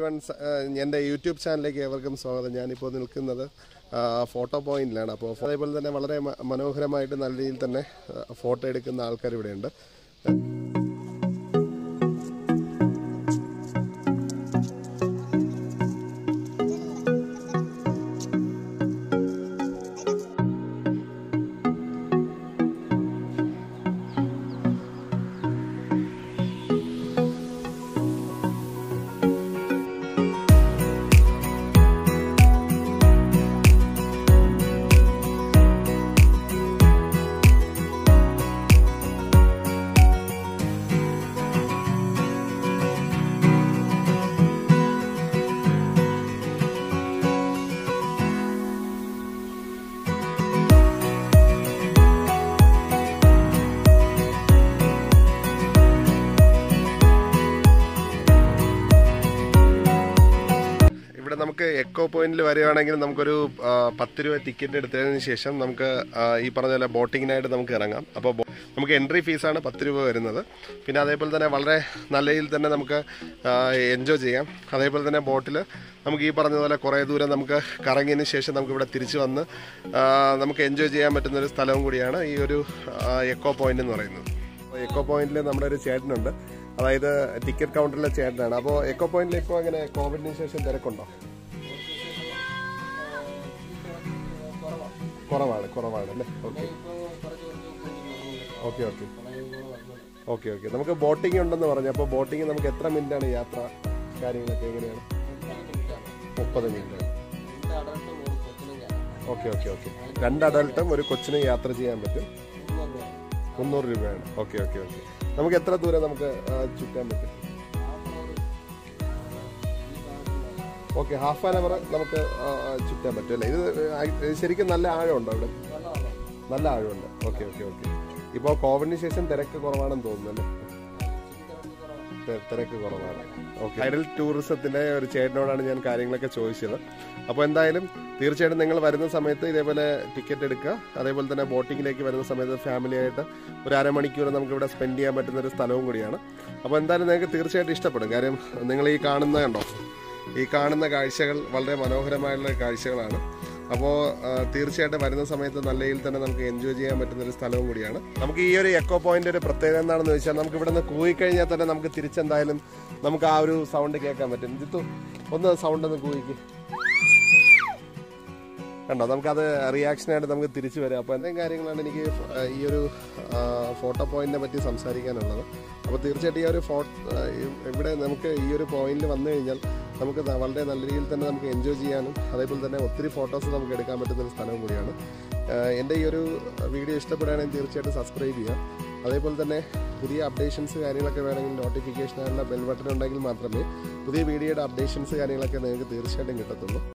one എൻ്റെ YouTube ചാനലിലേക്ക് ഏവർക്കും സ്വാഗതം ഞാനിപ്പോൾ നിൽക്കുന്നത് ആ, ഫോട്ടോ പോയിന്റിലാണ് അപ്പോൾ അതേപോലെ തന്നെ വളരെ മ- മനോഹരമായിട്ട് നല്ല രീതിയിൽ തന്നെ ആ, ഫോട്ടോ എടുക്കുന്ന ആൾക്കാർ ഇവിടെയുണ്ട് ഇവിടെ നമുക്ക് എക്കോ പോയിന്റിൽ വരികയാണെങ്കിൽ നമുക്കൊരു ആ, പത്ത് രൂപ ടിക്കറ്റ് എടുത്തതിന് ശേഷം നമുക്ക് ആ, ഈ പറഞ്ഞ പോലെ ബോട്ടിങ്ങിനായിട്ട് നമുക്ക് ഇറങ്ങാം അപ്പോൾ ബോ- നമുക്ക് എൻട്രി ഫീസാണ് പത്ത് രൂപ വരുന്നത് പിന്നെ അതേപോലെ തന്നെ വളരെ നല്ല രീതിയിൽ തന്നെ നമുക്ക് എൻജോയ് ചെയ്യാം അതേപോലെ തന്നെ ബോട്ടിൽ നമുക്ക് ഈ പറഞ്ഞതുപോലെ കുറേ ദൂരം നമുക്ക് കറങ്ങിയതിന് ശേഷം നമുക്ക് ഇവിടെ തിരിച്ചു വന്ന് ആ, നമുക്ക് എൻജോയ് ചെയ്യാൻ പറ്റുന്ന ഒരു സ്ഥലവും കൂടിയാണ് ഈ ഒരു ആ, എക്കോ പോയിന്റ് എന്ന് പറയുന്നത് അപ്പോൾ എക്കോ പോയിന്റിൽ നമ്മുടെ ഒരു ചേട്ടനുണ്ട് അതായത് ടിക്കറ്റ് കൗണ്ടറിലെ ചേട്ടനാണ് അപ്പോൾ എക്കോ പോയിന്റിൽ ഇപ്പോൾ എങ്ങനെ കോവിഡിന് ശേഷം തിരക്കുണ്ടോ കുറവാണ് കുറവാണ് അല്ലേ okay okay okay okay okay നമുക്ക് ബോട്ടിംഗ് ഉണ്ടെന്ന് പറഞ്ഞു അപ്പോൾ ബോട്ടിംഗ് നമുക്ക് എത്ര മിനിറ്റാണ് യാത്ര കാര്യങ്ങളൊക്കെ എങ്ങനെയാണ് മുപ്പത് മിനിറ്റ് ഓക്കെ ഓക്കെ ഓക്കെ രണ്ട് അഡൽട്ടും ഒരു കൊച്ചിനും യാത്ര ചെയ്യാൻ പറ്റും മുന്നൂറ് രൂപയാണ് ഓക്കെ ഓക്കെ ഓക്കെ നമുക്ക് എത്ര ദൂരം നമുക്ക് ആ, ചുറ്റാൻ പറ്റും ഓക്കെ ഹാഫ് ആൻ അവർ നമുക്ക് ആ, ആ, ചുറ്റാൻ പറ്റും അല്ലേ ഇത് ആ, ഇത് ശരിക്കും നല്ല ആഴമുണ്ടോ അവിടെ നല്ല ആഴമുണ്ട് ഓക്കെ ഓക്കെ ഓക്കെ ഇപ്പോൾ കോവിഡിന് ശേഷം തിരക്ക് കുറവാണെന്ന് തോന്നുന്നു അല്ലേ തെ- തിരക്ക് കുറവാണ് ഓക്കെ ഐഡൽ ടൂറിസത്തിന്റെ ഒരു ചേട്ടനോടാണ് ഞാൻ കാര്യങ്ങളൊക്കെ ചോദിച്ചത് അപ്പോൾ എന്തായാലും തീർച്ചയായിട്ടും നിങ്ങൾ വരുന്ന സമയത്ത് ഇതേപോലെ ടിക്കറ്റ് എടുക്കുക അതേപോലെ തന്നെ ബോട്ടിങ്ങിലേക്ക് വരുന്ന സമയത്ത് ഫാമിലി ആയിട്ട് ഒരു അരമണിക്കൂർ നമുക്ക് ഇവിടെ സ്പെൻഡ് ചെയ്യാൻ പറ്റുന്ന ഒരു സ്ഥലവും കൂടിയാണ് അപ്പോൾ എന്തായാലും നിങ്ങൾക്ക് തീർച്ചയായിട്ടും ഇഷ്ടപ്പെടും കാര്യം നിങ്ങൾ ഈ കാണുന്ന കണ്ടോ ഈ കാണുന്ന കാഴ്ചകൾ വളരെ മനോഹരമായുള്ള കാഴ്ചകളാണ് അപ്പോൾ തീർച്ചയായിട്ടും വരുന്ന സമയത്ത് നല്ല രീതിയിൽ തന്നെ നമുക്ക് എൻജോയ് ചെയ്യാൻ പറ്റുന്ന ഒരു സ്ഥലവും കൂടിയാണ് നമുക്ക് ഈ ഒരു എക്കോ പോയിന്റ് ഒരു പ്രത്യേകത എന്താണെന്ന് വെച്ചാൽ നമുക്ക് ഇവിടെ നിന്ന് കൂയിക്കഴിഞ്ഞാൽ തന്നെ നമുക്ക് തിരിച്ചെന്തായാലും നമുക്ക് ആ ഒരു സൗണ്ട് കേൾക്കാൻ പറ്റും ജിത്തു ഒന്ന് സൗണ്ട് ഒന്ന് കൂയിക്ക് കണ്ടോ നമുക്കത് റിയാക്ഷനായിട്ട് നമുക്ക് തിരിച്ചു വരാം അപ്പോൾ എന്തെങ്കിലും കാര്യങ്ങളാണ് എനിക്ക് ഫ- ഈ ഒരു ആ, ഫോട്ടോ പോയിന്റിനെ പറ്റി സംസാരിക്കാനുള്ളത് അപ്പോൾ തീർച്ചയായിട്ടും ഈ ഒരു ഫോ ആ, ഈ- ഇവിടെ നമുക്ക് ഈ ഒരു പോയിന്റിൽ വന്നു കഴിഞ്ഞാൽ നമുക്ക് ന- വളരെ നല്ല രീതിയിൽ തന്നെ നമുക്ക് എൻജോയ് ചെയ്യാനും അതേപോലെ തന്നെ ഒത്തിരി ഫോട്ടോസ് നമുക്ക് എടുക്കാൻ പറ്റുന്ന ഒരു സ്ഥലവും കൂടിയാണ് ആ, എൻ്റെ ഈ ഒരു വീഡിയോ ഇഷ്ടപ്പെടുകയാണെങ്കിൽ തീർച്ചയായിട്ടും സബ്സ്ക്രൈബ് ചെയ്യാം അതേപോലെ തന്നെ പുതിയ അപ്ഡേഷൻസ് കാര്യങ്ങളൊക്കെ വേണമെങ്കിൽ നോട്ടിഫിക്കേഷൻ ആയിട്ടുള്ള ബെൽ ബട്ടൺ ഉണ്ടെങ്കിൽ മാത്രമേ പുതിയ വീഡിയോയുടെ അപ്ഡേഷൻസ് കാര്യങ്ങളൊക്കെ നിങ്ങൾക്ക് തീർച്ചയായിട്ടും കിട്ടത്തുള്ളൂ